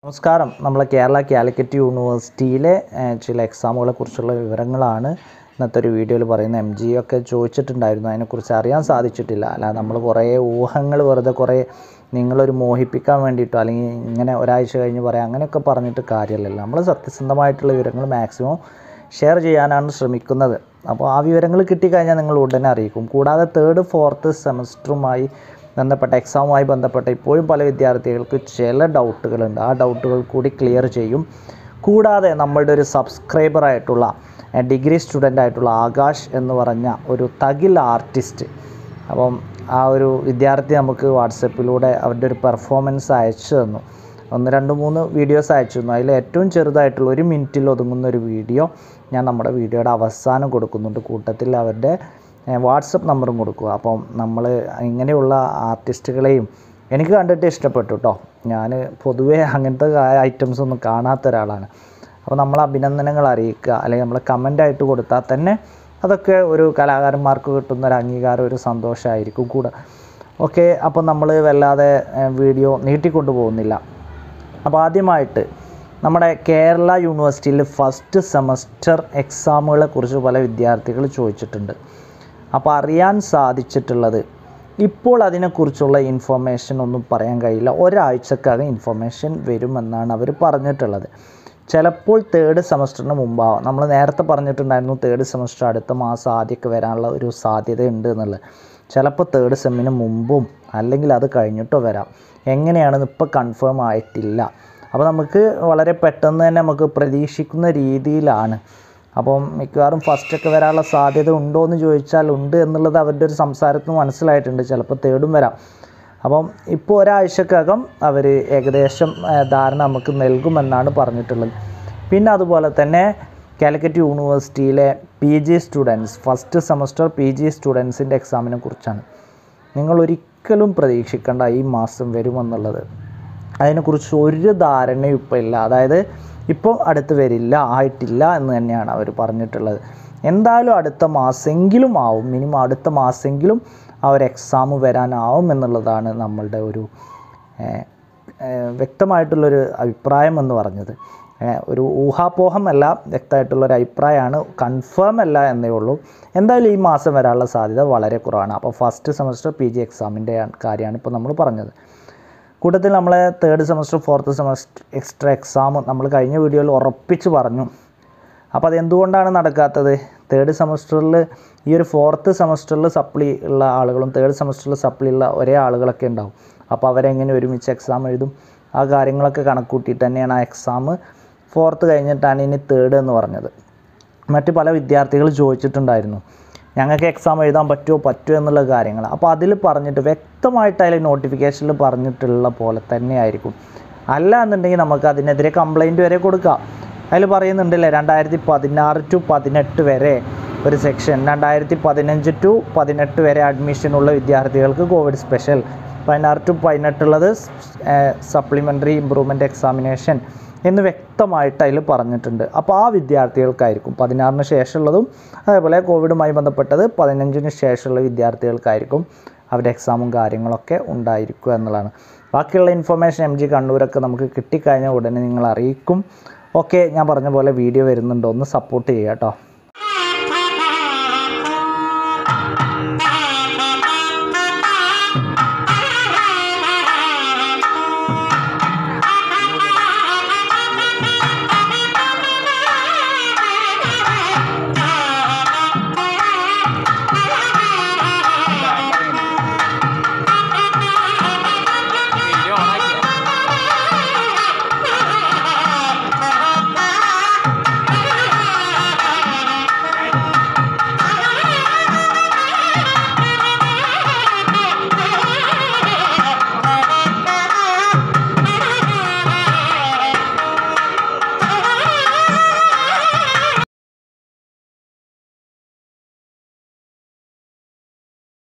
നമസ്കാരം നമ്മൾ കേരള കാലിക്കറ്റ് യൂണിവേഴ്സിറ്റിയിലെ ഏഹ്, ചില എക്സാമുകളെ കുറിച്ചുള്ള വിവരങ്ങളാണ് ഇന്നത്തെ ഒരു വീഡിയോയിൽ പറയുന്നത് എം ജി ഒക്കെ ചോദിച്ചിട്ടുണ്ടായിരുന്നു അതിനെക്കുറിച്ച് അറിയാൻ സാധിച്ചിട്ടില്ല അല്ല നമ്മൾ കുറേ ഊഹങ്ങൾ വെറുതെ കുറേ നിങ്ങളൊരു മോഹിപ്പിക്കാൻ വേണ്ടിയിട്ടോ അല്ലെങ്കിൽ ഇങ്ങനെ ഒരാഴ്ച കഴിഞ്ഞ് പറയാം അങ്ങനെയൊക്കെ പറഞ്ഞിട്ട് കാര്യമില്ലല്ലോ നമ്മൾ സത്യസന്ധമായിട്ടുള്ള വിവരങ്ങൾ മാക്സിമം ഷെയർ ചെയ്യാനാണ് ശ്രമിക്കുന്നത് അപ്പോൾ ആ വിവരങ്ങൾ കിട്ടിക്കഴിഞ്ഞാൽ നിങ്ങൾ ഉടനെ അറിയിക്കും കൂടാതെ തേർഡ് ഫോർത്ത് സെമസ്റ്ററുമായി ബന്ധപ്പെട്ട എക്സാമുമായി ബന്ധപ്പെട്ട ഇപ്പോഴും പല വിദ്യാർത്ഥികൾക്ക് ചില ഡൗട്ടുകളുണ്ട് ആ ഡൗട്ടുകൾ കൂടി ക്ലിയർ ചെയ്യും കൂടാതെ നമ്മളുടെ ഒരു സബ്സ്ക്രൈബറായിട്ടുള്ള ഡിഗ്രി സ്റ്റുഡൻ്റ് ആയിട്ടുള്ള ആകാശ് എന്ന് പറഞ്ഞ ഒരു തകിൽ ആർട്ടിസ്റ്റ് അപ്പം ആ ഒരു വിദ്യാർത്ഥി നമുക്ക് വാട്സപ്പിലൂടെ അവരുടെ ഒരു പെർഫോമൻസ് അയച്ചു തന്നു ഒന്ന് രണ്ട് മൂന്ന് വീഡിയോസ് അയച്ചു തന്നു അതിൽ ഏറ്റവും ചെറുതായിട്ടുള്ള ഒരു മിനിറ്റിൽ ഒതുങ്ങുന്ന ഒരു വീഡിയോ ഞാൻ നമ്മുടെ വീഡിയോയുടെ അവസാനം കൊടുക്കുന്നുണ്ട് കൂട്ടത്തിൽ അവരുടെ വാട്സപ്പ് നമ്പറും കൊടുക്കുക അപ്പം നമ്മൾ ഇങ്ങനെയുള്ള ആർട്ടിസ്റ്റുകളെയും എനിക്ക് കണ്ടിട്ട് ഇഷ്ടപ്പെട്ടു കേട്ടോ ഞാൻ പൊതുവേ അങ്ങനത്തെ ഐറ്റംസ് ഒന്നും കാണാത്ത ഒരാളാണ് അപ്പോൾ നമ്മൾ അഭിനന്ദനങ്ങൾ അറിയിക്കുക അല്ലെങ്കിൽ നമ്മൾ കമൻ്റായിട്ട് കൊടുത്താൽ തന്നെ അതൊക്കെ ഒരു കലാകാരന്മാർക്ക് കിട്ടുന്ന ഒരു അംഗീകാരം ഒരു സന്തോഷമായിരിക്കും കൂടെ ഓക്കെ അപ്പോൾ നമ്മൾ വല്ലാതെ ഏഹ്, വീഡിയോ നീട്ടിക്കൊണ്ടു പോകുന്നില്ല അപ്പോൾ ആദ്യമായിട്ട് നമ്മുടെ കേരള യൂണിവേഴ്സിറ്റിയിൽ ഫസ്റ്റ് സെമസ്റ്റർ എക്സാമുകളെ കുറിച്ച് പല വിദ്യാർത്ഥികൾ ചോദിച്ചിട്ടുണ്ട് അപ്പോൾ അറിയാൻ സാധിച്ചിട്ടുള്ളത് ഇപ്പോൾ അതിനെക്കുറിച്ചുള്ള ഇൻഫർമേഷൻ ഒന്നും പറയാൻ കഴിയില്ല ഒരാഴ്ചക്കകം ഇൻഫർമേഷൻ വരുമെന്നാണ് അവർ പറഞ്ഞിട്ടുള്ളത് ചിലപ്പോൾ തേർഡ് സെമസ്റ്ററിന് മുമ്പാവാം നമ്മൾ നേരത്തെ പറഞ്ഞിട്ടുണ്ടായിരുന്നു തേർഡ് സെമസ്റ്റർ അടുത്ത മാസം ആദ്യമൊക്കെ വരാനുള്ള ഒരു സാധ്യതയുണ്ട് എന്നുള്ളത് ചിലപ്പോൾ തേർഡ് സെമ്മിന് മുമ്പും അല്ലെങ്കിൽ അത് കഴിഞ്ഞിട്ടോ വരാം എങ്ങനെയാണെന്ന് ഇപ്പോൾ കൺഫേം ആയിട്ടില്ല അപ്പോൾ നമുക്ക് വളരെ പെട്ടെന്ന് തന്നെ നമുക്ക് പ്രതീക്ഷിക്കുന്ന രീതിയിലാണ് അപ്പം മിക്കവാറും ഫസ്റ്റൊക്കെ വരാനുള്ള സാധ്യത ഉണ്ടോ എന്ന് ചോദിച്ചാൽ ഉണ്ട് എന്നുള്ളത് അവരുടെ ഒരു സംസാരത്തിൽ നിന്ന് മനസ്സിലായിട്ടുണ്ട് ചിലപ്പോൾ തേർഡും വരാം അപ്പം ഇപ്പോൾ ഒരാഴ്ചക്കകം അവർ ഏകദേശം ആ, ധാരണ നമുക്ക് നൽകുമെന്നാണ് പറഞ്ഞിട്ടുള്ളത് പിന്നെ അതുപോലെ തന്നെ കാലിക്കറ്റ് യൂണിവേഴ്സിറ്റിയിലെ P G students first semester P G സ്റ്റുഡൻസിൻ്റെ എക്സാമിനെ കുറിച്ചാണ് നിങ്ങൾ ഒരിക്കലും പ്രതീക്ഷിക്കേണ്ട ഈ മാസം വരുമെന്നുള്ളത് അതിനെക്കുറിച്ച് ഒരു ധാരണയും ഇപ്പോൾ ഇല്ല അതായത് ഇപ്പോൾ അടുത്ത് വരില്ല ആയിട്ടില്ല എന്ന് തന്നെയാണ് അവർ പറഞ്ഞിട്ടുള്ളത് എന്തായാലും അടുത്ത മാസമെങ്കിലും ആവും മിനിമം അടുത്ത മാസമെങ്കിലും ആ ഒരു എക്സാം വരാനാവും എന്നുള്ളതാണ് നമ്മളുടെ ഒരു ഏഹ്, ഏഹ്, വ്യക്തമായിട്ടുള്ളൊരു അഭിപ്രായം എന്ന് പറഞ്ഞത് ഏഹ്, ഒരു ഊഹാപോഹമല്ല വ്യക്തമായിട്ടുള്ളൊരു അഭിപ്രായമാണ് കൺഫേം അല്ല എന്നേ ഉള്ളൂ എന്തായാലും ഈ മാസം വരാനുള്ള സാധ്യത വളരെ കുറവാണ് അപ്പോൾ ഫസ്റ്റ് സെമസ്റ്റർ പി ജി എക്സാമിൻ്റെ കാര്യമാണ് ഇപ്പോൾ നമ്മൾ പറഞ്ഞത് കൂട്ടത്തിൽ നമ്മളെ third semester fourth semester extra exam നമ്മൾ കഴിഞ്ഞ വീഡിയോയിൽ ഉറപ്പിച്ച് പറഞ്ഞു അപ്പോൾ അതെന്തുകൊണ്ടാണ് നടക്കാത്തത് തേർഡ് സെമസ്റ്ററിൽ ഈ ഒരു ഫോർത്ത് സെമസ്റ്ററിൽ സപ്ലി ഉള്ള ആളുകളും തേർഡ് സെമസ്റ്ററിൽ സപ്ലി ഉള്ള ഒരേ ആളുകളൊക്കെ ഉണ്ടാവും അപ്പോൾ അവരെങ്ങനെ ഒരുമിച്ച് എക്സാം എഴുതും ആ കാര്യങ്ങളൊക്കെ കണക്കൂട്ടിയിട്ട് തന്നെയാണ് ആ എക്സാം ഫോർത്ത് കഴിഞ്ഞിട്ടാണ് ഇനി തേർഡ് എന്ന് പറഞ്ഞത് മറ്റ് പല വിദ്യാർത്ഥികൾ ചോദിച്ചിട്ടുണ്ടായിരുന്നു ഞങ്ങൾക്ക് എക്സാം എഴുതാൻ പറ്റുമോ പറ്റുമോ എന്നുള്ള കാര്യങ്ങൾ അപ്പോൾ അതിൽ പറഞ്ഞിട്ട് വ്യക്തമായിട്ട് അതിൽ നോട്ടിഫിക്കേഷനിൽ പറഞ്ഞിട്ടുള്ള പോലെ തന്നെ ആയിരിക്കും അല്ല എന്നുണ്ടെങ്കിൽ നമുക്ക് അതിനെതിരെ കംപ്ലൈൻറ്റ് വരെ കൊടുക്കാം അതിൽ പറയുന്നുണ്ടല്ലേ രണ്ടായിരത്തി പതിനാറ് ടു പതിനെട്ട് വരെ ഒരു സെക്ഷൻ രണ്ടായിരത്തി പതിനഞ്ച് ടു പതിനെട്ട് വരെ അഡ്മിഷനുള്ള വിദ്യാർത്ഥികൾക്ക് കോവിഡ് സ്പെഷ്യൽ പതിനാറ് ടു പതിനെട്ടുള്ളത് സപ്ലിമെൻ്ററി ഇമ്പ്രൂവ്മെൻറ്റ് എക്സാമിനേഷൻ എന്ന് വ്യക്തമായിട്ട് അതിൽ പറഞ്ഞിട്ടുണ്ട് അപ്പോൾ ആ വിദ്യാർത്ഥികൾക്കായിരിക്കും പതിനാറിന് ശേഷമുള്ളതും അതേപോലെ കോവിഡുമായി ബന്ധപ്പെട്ടത് പതിനഞ്ചിന് ശേഷമുള്ള വിദ്യാർത്ഥികൾക്കായിരിക്കും അവരുടെ എക്സാമും കാര്യങ്ങളൊക്കെ ഉണ്ടായിരിക്കുക എന്നുള്ളതാണ് ബാക്കിയുള്ള ഇൻഫർമേഷൻ എം ജി കണ്ണൂരൊക്കെ നമുക്ക് കിട്ടിക്കഴിഞ്ഞാൽ ഉടനെ നിങ്ങൾ അറിയിക്കും ഓക്കെ ഞാൻ പറഞ്ഞ പോലെ വീഡിയോ വരുന്നുണ്ടോ ഒന്ന് സപ്പോർട്ട് ചെയ്യുക കേട്ടോ